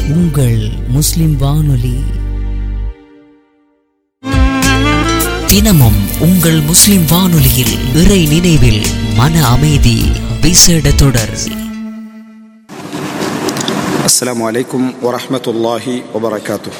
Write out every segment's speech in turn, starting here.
உங்கள் முஸ்லிம் வானொலி தினமும் உங்கள் முஸ்லிம் வானொலியில் இறை நினைவில் மன அமைதி விசேட தொடர் السلام عليكم ورحمة الله وبركاته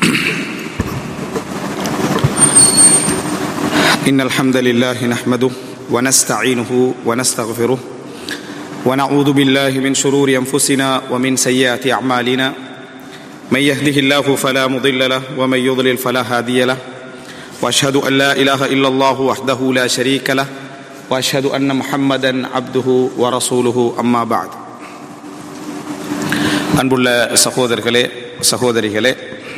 إن الحمد لله نحمده ونستعينه ونستغفره ونعوذ بالله من شرور أنفسنا ومن سيئات أعمالنا من يهده الله فلا مضل له ومن يضلل فلا هادي له وأشهد أن لا إله إلا الله وحده لا شريك له وأشهد أن محمدا عبده ورسوله أما بعد அன்புள்ள சகோதரர்களே சகோதரிகளே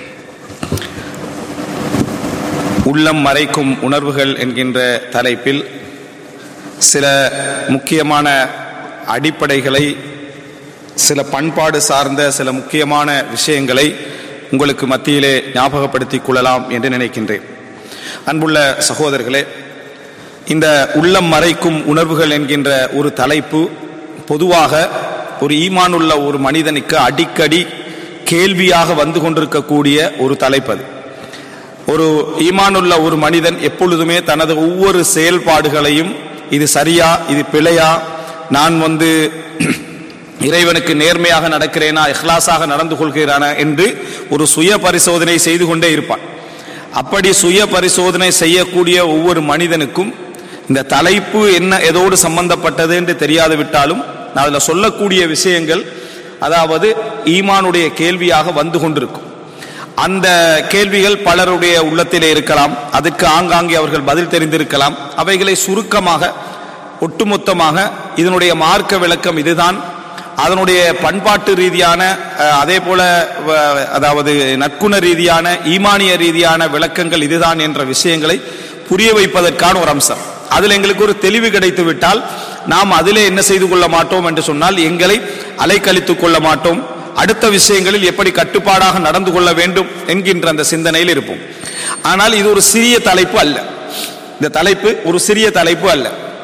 உள்ளம் மறைக்கும் உணர்வுகள் என்கின்ற தலைப்பில் சில முக்கியமான அடிப்படைகளை சில பண்பாடு சார்ந்த சில முக்கியமான விஷயங்களை உங்களுக்கு மத்தியிலே ஞாபகப்படுத்திக் கொள்ளலாம் என்று நினைக்கின்றேன் அன்புள்ள சகோதரர்களே இந்த உள்ளம் மறைக்கும் உணர்வுகள் என்கின்ற ஒரு தலைப்பு பொதுவாக ஒரு ஈமானுள்ள ஒரு மனிதனுக்கு அடிக்கடி கேள்வியாக வந்து கொண்டிருக்கக்கூடிய ஒரு தலைப்பது ஒரு ஈமானுள்ள ஒரு மனிதன் எப்பொழுதுமே தனது ஒவ்வொரு செயல்பாடுகளையும் இது சரியா இது பிழையா நான் வந்து இறைவனுக்கு நேர்மையாக நடக்கிறேனா இஹ்லாஸாக நடந்து கொள்கிறானா என்று ஒரு சுய பரிசோதனை செய்து கொண்டே இருப்பான் அப்படி சுய பரிசோதனை செய்யக்கூடிய ஒவ்வொரு மனிதனுக்கும் இந்த தலைப்பு என்ன எதோடு சம்பந்தப்பட்டது என்று தெரியாது விட்டாலும் நான் அதில் சொல்லக்கூடிய விஷயங்கள் அதாவது ஈமானுடைய கேள்வியாக வந்து கொண்டிருக்கும் அந்த கேள்விகள் பலருடைய உள்ளத்திலே இருக்கலாம் அதற்கு ஆங்காங்கே அவர்கள் பதில் தெரிந்திருக்கலாம் அவைகளை சுருக்கமாக ஒட்டுமொத்தமாக இதனுடைய மார்க்க விளக்கம் இதுதான் அதனுடைய பண்பாட்டு ரீதியான அஹ், அதே போல வ- அதாவது நற்குண ரீதியான ஈமானிய ரீதியான விளக்கங்கள் இதுதான் என்ற விஷயங்களை புரிய வைப்பதற்கான ஒரு அம்சம் அதில் எங்களுக்கு ஒரு தெளிவு கிடைத்து விட்டால் நாம் அதிலே என்ன செய்து கொள்ள மாட்டோம் என்று சொன்னால் எங்களை அலைக்கழித்துக் கொள்ள மாட்டோம் அடுத்த விஷயங்களில் எப்படி கட்டுப்பாடாக நடந்து கொள்ள வேண்டும் என்கின்ற அந்த சிந்தனையில் இருப்போம் ஆனால் இது ஒரு சிறிய தலைப்பு அல்ல இந்த தலைப்பு ஒரு சிறிய தலைப்பு அல்ல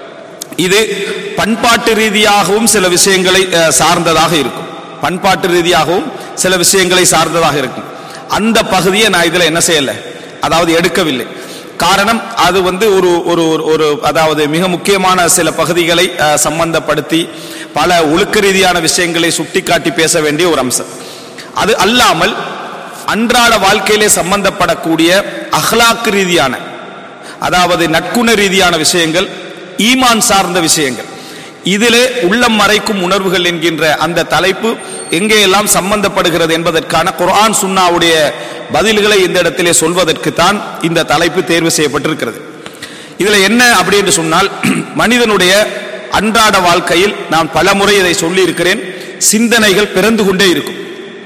இது பண்பாட்டு ரீதியாகவும் சில விஷயங்களை அஹ், சார்ந்ததாக இருக்கும் பண்பாட்டு ரீதியாகவும் சில விஷயங்களை சார்ந்ததாக இருக்கும் அந்த பகுதியை நான் இதுல என்ன செய்யல அதாவது எடுக்கவில்லை காரணம் அது வந்து ஒரு ஒரு ஒரு- ஒரு அதாவது மிக முக்கியமான சில பகுதிகளை அஹ், சம்பந்தப்படுத்தி பல ஒழுக்க ரீதியான விஷயங்களை சுட்டிக்காட்டி பேச வேண்டிய ஒரு அம்சம் அது அல்லாமல் அன்றாட வாழ்க்கையிலே சம்பந்தப்படக்கூடிய அஹ்லாக்கு ரீதியான அதாவது நற்குண ரீதியான விஷயங்கள் ஈமான் சார்ந்த விஷயங்கள் இதிலே உள்ளம் மறைக்கும் உணர்வுகள் என்கின்ற அந்த தலைப்பு எங்கேயெல்லாம் சம்பந்தப்படுகிறது என்பதற்கான குர்ஆன் சுன்னாவுடைய பதில்களை இந்த இடத்திலே சொல்வதற்கு தான் இந்த தலைப்பு தேர்வு செய்யப்பட்டிருக்கிறது இதுல என்ன அப்படி என்று சொன்னால் மனிதனுடைய அன்றாட வாழ்க்கையில் நான் பலமுறை இதை சொல்லி இருக்கிறேன் சிந்தனைகள் பிறந்து கொண்டே இருக்கும்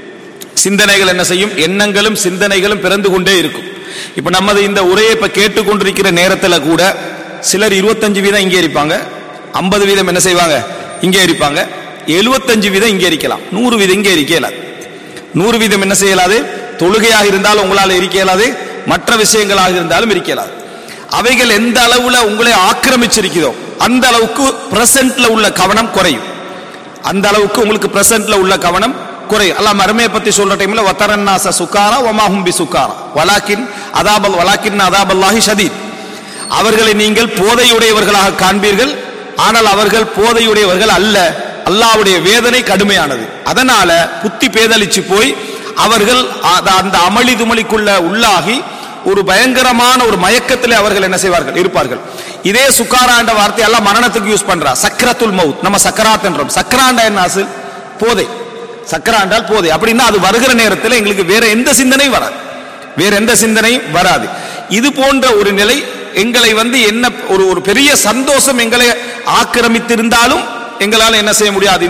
சிந்தனைகள் என்ன செய்யும் எண்ணங்களும் சிந்தனைகளும் பிறந்து கொண்டே இருக்கும் இப்ப நமது இந்த உரையை இப்ப கேட்டுக்கொண்டிருக்கிற நேரத்துல கூட சிலர் இருபத்தஞ்சு வீதம் இங்கே இருப்பாங்க ஐம்பது வீதம் என்ன செய்வாங்க இங்கே இருப்பாங்க எழுபத்தஞ்சு வீதம் இங்கே இருக்கலாம் நூறு வீதம் இங்கே இருக்க இயலாது நூறு வீதம் என்ன செய்யலாது தொழுகையாக இருந்தாலும் உங்களால் இருக்க இயலாது மற்ற விஷயங்களாக இருந்தாலும் இருக்க இயலாது அவைகள் எந்த அளவுல உங்களை ஆக்கிரமிச்சிருக்கிறதோ அந்த அளவுக்கு பிரசன்ட்ல உள்ள கவனம் குறையும் அந்த அளவுக்கு உங்களுக்கு பிரசன்ட்ல உள்ள கவனம் குறையும் அல்லாஹ் மறுமையை பத்தி சொல்ற டைம்ல வத்தரன்னாச சுக்காரா வமாஹும் பி சுக்காரா வலாக்கின் அதாபல் வலாக்கின் அதாபல்லாஹி ஷதீத் அவர்களை நீங்கள் போதையுடையவர்களாக காண்பீர்கள் ஆனால் அவர்கள் போதையுடையவர்கள் அல்ல அல்லாஹ்வுடைய வேதனை கடுமையானது அதனால புத்தி பேதலிச்சு போய் அவர்கள் அத- அந்த அமளி துமளிக்குள்ள உள்ளாகி ஒரு பயங்கரமான ஒரு மயக்கத்திலே அவர்கள் என்ன செய்வார்கள் இருப்பார்கள் இதே சுக்காரா என்ற வார்த்தை எல்லாம் மரணத்துக்கு யூஸ் பண்றா சக்கரத்துல் மவுத் நம்ம சக்கராத் என்றோம் சக்கராண்டா என்ன அசல் போதை சக்கரா என்றால் போதை அப்படின்னா அது வருகிற நேரத்தில் எங்களுக்கு வேற எந்த சிந்தனையும் வராது வேற எந்த சிந்தனையும் வராது இது போன்ற ஒரு நிலை எங்களை வந்து என்ன ஒரு ஒரு பெரிய சந்தோஷம் எங்களை ஆக்கிரமித்திருந்தாலும் எங்களால் என்ன செய்ய முடியாது